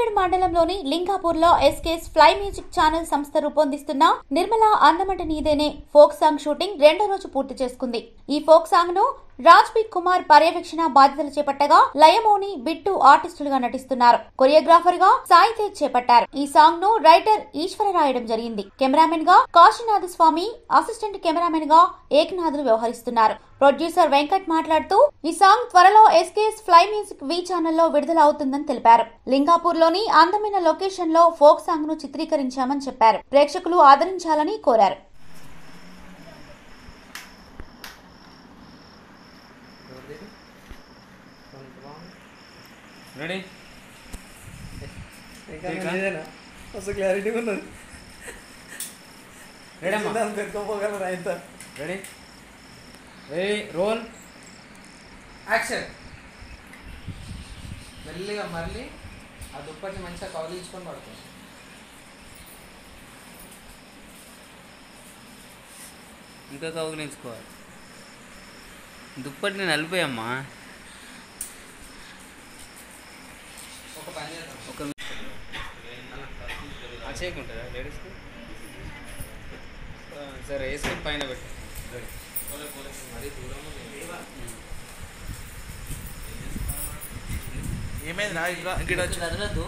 Limited మండలంలోని లింగాపూర్ లో SK's fly music channel సంస్థ రూపొందిస్తున్న నిర్మల అందమంట నీదేనే ఫోక్ సాంగ్ షూటింగ్ రెండో రోజు పూర్తి చేసుకుంది ఈ ఫోక్ సాంగ్ ను రాజ్బీ కుమార్ పర్యవేక్షణ బాధ్యతలు చేపట్టగా లయమోని బిట్టు ఆర్టిస్టులుగా నటిస్తున్నారు కొరియోగ్రాఫర్ గా సాయి తేజ్ చేపట్టారు ఈ సాంగ్ ను రైటర్ ఈశ్వర రాయడం జరిగింది కెమెరామెన్ గా కాశీనాథ స్వామి అసిస్టెంట్ కెమెరామెన్ గా ఏకనాథులు వ్యవహరిస్తున్నారు ప్రొడ్యూసర్ వెంకట్ మాట్లాడుతూ ఈ సాంగ్ త్వరలో ఎస్కేఎస్ ఫ్లై మ్యూజిక్ వి ఛానల్లో విడుదల అవుతుందని తెలిపారు లింగాపూర్ లోని అందమైన లొకేషన్ లో ఫోక్ సాంగ్ ను చిత్రీకరించామని చెప్పారు ప్రేక్షకులు ఆదరించాలని కోరారు రెడీ ఇంకా లేదేనా అసలు క్లారిటీ ఉన్నది రెడీ అమ్మా దాన్ని పెట్టుకోపోగలరా ఇంత రెడీ రెడీ రోల్ యాక్షన్ మెల్లిగా మళ్ళీ ఆ దుప్పటి మంచిగా కౌలించుకొని పడుతుంది ఇంకా కౌగిలించుకోవాలి దుప్పటి నేను వెళ్ళిపోయమ్మా ఒక పని చేద్దాం ఒక చేయకుంటుందా లేడీస్కి సరే వేసుకొని పైన పెట్టు మరీ దూరం ఉంది. ఏమైంది రా ఇంకా ఇక్కడ వచ్చి కదలద్దు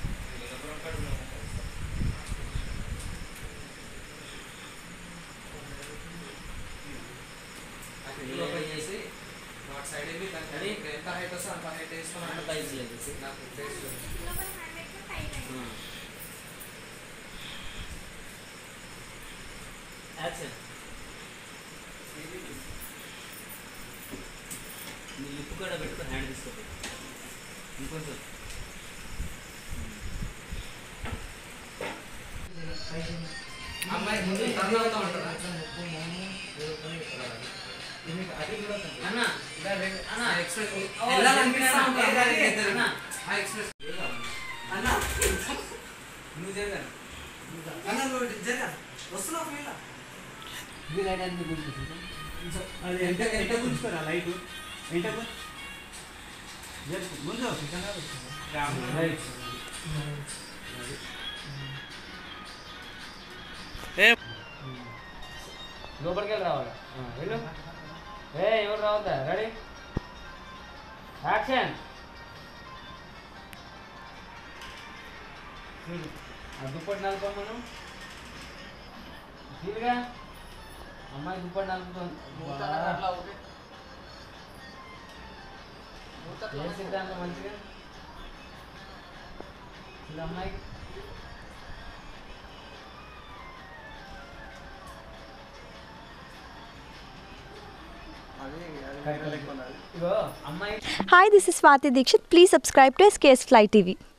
ఆ కిటికీ ఓపెన్ చేసి నాట్ సైడ్ వెళ్ళి దానికి ఇప్పుడు ఎంత హైట్ వస్తే అంత హైట్ వేసుకున్నాను పైకి లేదు. నాకు ఫేస్ యాక్షన్ నీ లిప్ కూడా పెట్టుకో హ్యాండ్ తీసుకో ఇంకొంచెం అమ్మాయి ముందు టర్న్ అవుతా ఉంటుందా అన్న అన్న ఎక్స్ప్రెస్ వెళ్ళాలనిపిస్తా ఉంటుంది కానీ అన్న ఆ ఎక్స్ప్రెస్ అన్న నువ్వు జరగను అన్న నువ్వు జరగా వస్తున్నావు పిల్ల అది ఎంత ఎంత గుంచుకోరా లైట్ ఎంత ముందు రైట్ లోపలికి వెళ్ళి రావాలి ఆ, వెళ్ళు ఏ ఎవరు రావద్దా రెడీ యాక్షన్ చూడు ఆ దుప్పటి నలుపా మనం ఫీల్గా అమ్మాయి దుప్పటి నలుపుతుంది ఏం సిద్ధాంతం మంచిగా ఇలా అమ్మాయి ఇగో అమ్మాయి Hi, this is Swati Dikshit. Please subscribe to SKS Fly TV.